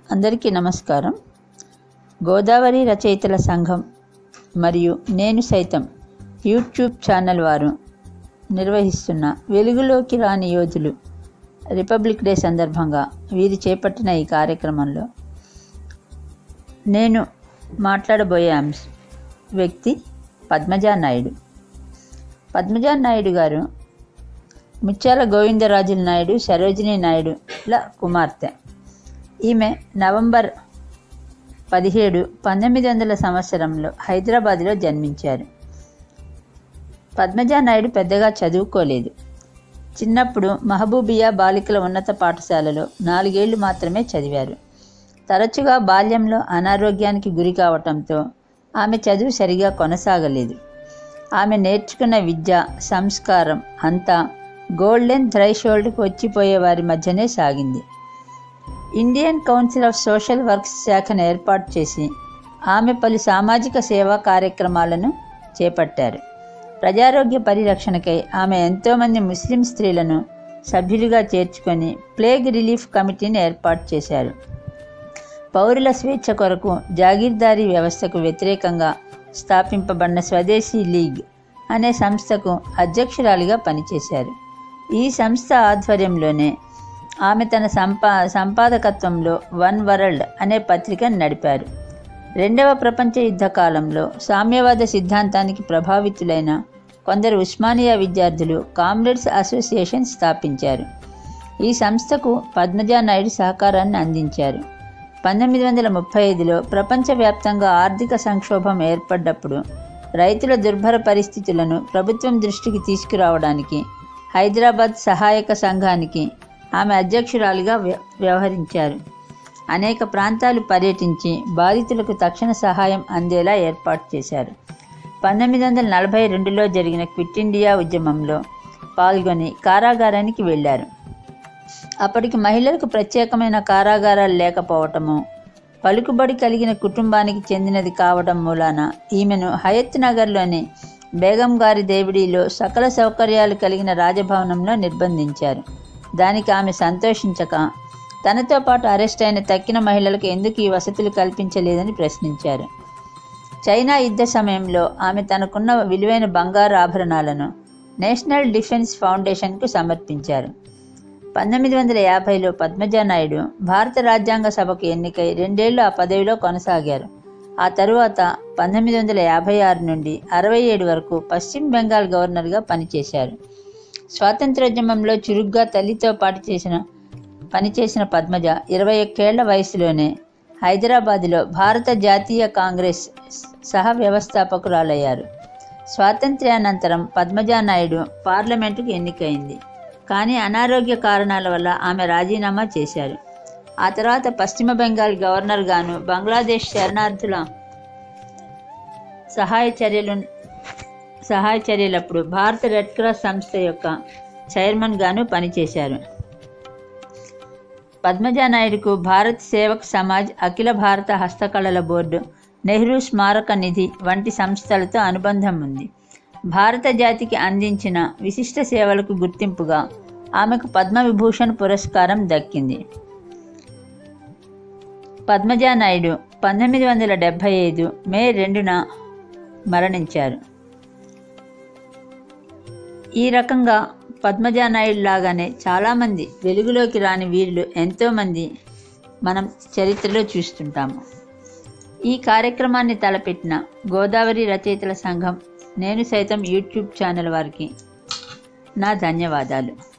అందరికీ నమస్కారం గోదావరి రచయితల సంఘం మరియు నేను సైతం యూట్యూబ్ ఛానల్ వారు నిర్వహిస్తున్న వెలుగులోకి రాని యోధులు రిపబ్లిక్ డే సందర్భంగా వీరు చేపట్టిన ఈ కార్యక్రమంలో నేను మాట్లాడబోయే అంశ వ్యక్తి పద్మజా నాయుడు పద్మజా నాయుడు గారు ముత్యాల గోవిందరాజుల నాయుడు సరోజినీ నాయుడుల కుమార్తె ఈమె నవంబర్ పదిహేడు పంతొమ్మిది వందల సంవత్సరంలో హైదరాబాద్లో జన్మించారు పద్మజా నాయుడు పెద్దగా చదువుకోలేదు చిన్నప్పుడు మహబూబియా బాలికల ఉన్నత పాఠశాలలో నాలుగేళ్లు మాత్రమే చదివారు తరచుగా బాల్యంలో అనారోగ్యానికి గురి కావటంతో ఆమె చదువు సరిగా కొనసాగలేదు ఆమె నేర్చుకున్న విద్య సంస్కారం అంతా గోల్డెన్ థ్రైషోల్డ్కి వచ్చిపోయే వారి మధ్యనే సాగింది Indian council of social works శాఖను ఏర్పాటు చేసి ఆమె పలు సామాజిక సేవా కార్యక్రమాలను చేపట్టారు ప్రజారోగ్య పరిరక్షణకై ఆమె ఎంతోమంది ముస్లిం స్త్రీలను సభ్యులుగా చేర్చుకొని ప్లేగ్ రిలీఫ్ కమిటీని ఏర్పాటు చేశారు పౌరుల స్వేచ్ఛ కొరకు జాగీర్దారీ వ్యవస్థకు వ్యతిరేకంగా స్థాపింపబడిన స్వదేశీ లీగ్ అనే సంస్థకు అధ్యక్షురాలిగా పనిచేశారు ఈ సంస్థ ఆధ్వర్యంలోనే ఆమె తన సంపా సంపాదకత్వంలో వన్ వరల్డ్ అనే పత్రికను నడిపారు రెండవ ప్రపంచ యుద్ధ కాలంలో సామ్యవాద సిద్ధాంతానికి ప్రభావితులైన కొందరు ఉస్మానియా విద్యార్థులు కామ్రేడ్స్ అసోసియేషన్ స్థాపించారు ఈ సంస్థకు పద్మజా నాయుడు సహకారాన్ని అందించారు పంతొమ్మిది వందల ముప్పై ఐదులో ప్రపంచవ్యాప్తంగా ఆర్థిక సంక్షోభం ఏర్పడ్డప్పుడు రైతుల దుర్భర పరిస్థితులను ప్రభుత్వం దృష్టికి తీసుకురావడానికి హైదరాబాద్ సహాయక సంఘానికి ఆమె అధ్యక్షురాలిగా వ్య- వ్యవహరించారు అనేక ప్రాంతాలు పర్యటించి బాధితులకు తక్షణ సహాయం అందేలా ఏర్పాటు చేశారు పంతొమ్మిది వందల నలభై రెండులో జరిగిన క్విట్ ఇండియా ఉద్యమంలో పాల్గొని కారాగారానికి వెళ్ళారు అప్పటికి మహిళలకు ప్రత్యేకమైన కారాగారాలు లేకపోవటము పలుకుబడి కలిగిన కుటుంబానికి చెందినది కావడం మూలాన ఈమెను హయత్ నగర్లోని బేగం గారి దేవిడిలో సకల సౌకర్యాలు కలిగిన రాజభవనంలో నిర్బంధించారు దానికి ఆమె సంతోషించక తనతో పాటు అరెస్ట్ అయిన తక్కిన మహిళలకు ఎందుకు ఈ వసతులు కల్పించలేదని ప్రశ్నించారు చైనా యుద్ధ సమయంలో ఆమె తనకున్న విలువైన బంగారు ఆభరణాలను నేషనల్ డిఫెన్స్ ఫౌండేషన్కు సమర్పించారు పంతొమ్మిది వందల యాభైలో పద్మజా నాయుడు భారత రాజ్యాంగ సభకు ఎన్నికై రెండేళ్లు ఆ పదవిలో కొనసాగారు ఆ తరువాత పంతొమ్మిది వందల యాభై ఆరు నుండి అరవై ఏడు వరకు పశ్చిమ బెంగాల్ గవర్నర్గా పనిచేశారు స్వాతంత్రోద్యమంలో చురుగ్గా తల్లితో పాటు చేసిన పనిచేసిన పద్మజ ఇరవై ఒక్కేళ్ల వయసులోనే హైదరాబాదులో భారత జాతీయ కాంగ్రెస్ సహ వ్యవస్థాపకురాలయ్యారు స్వాతంత్ర్యానంతరం పద్మజా నాయుడు పార్లమెంటుకు ఎన్నికైంది కానీ అనారోగ్య కారణాల వల్ల ఆమె రాజీనామా చేశారు ఆ తర్వాత పశ్చిమ బెంగాల్ గవర్నర్ గాను బంగ్లాదేశ్ శరణార్థుల సహాయ చర్యలు సహాయ చర్యలప్పుడు భారత రెడ్ క్రాస్ సంస్థ యొక్క చైర్మన్ గాను పనిచేశారు పద్మజా నాయుడుకు భారత్ సేవక్ సమాజ్ అఖిల భారత హస్తకళల బోర్డు నెహ్రూ స్మారక నిధి వంటి సంస్థలతో అనుబంధం ఉంది భారత జాతికి అందించిన విశిష్ట సేవలకు గుర్తింపుగా ఆమెకు పద్మవిభూషణ్ పురస్కారం దక్కింది పద్మజా నాయుడు పంతొమ్మిది వందల డెబ్భై ఐదు మే రెండున మరణించారు ఈ రకంగా పద్మజా నాయుడు లాగానే చాలామంది వెలుగులోకి రాని వీళ్ళు ఎంతోమంది మనం చరిత్రలో చూస్తుంటాము ఈ కార్యక్రమాన్ని తలపెట్టిన గోదావరి రచయితల సంఘం నేను సైతం యూట్యూబ్ ఛానల్ వారికి నా ధన్యవాదాలు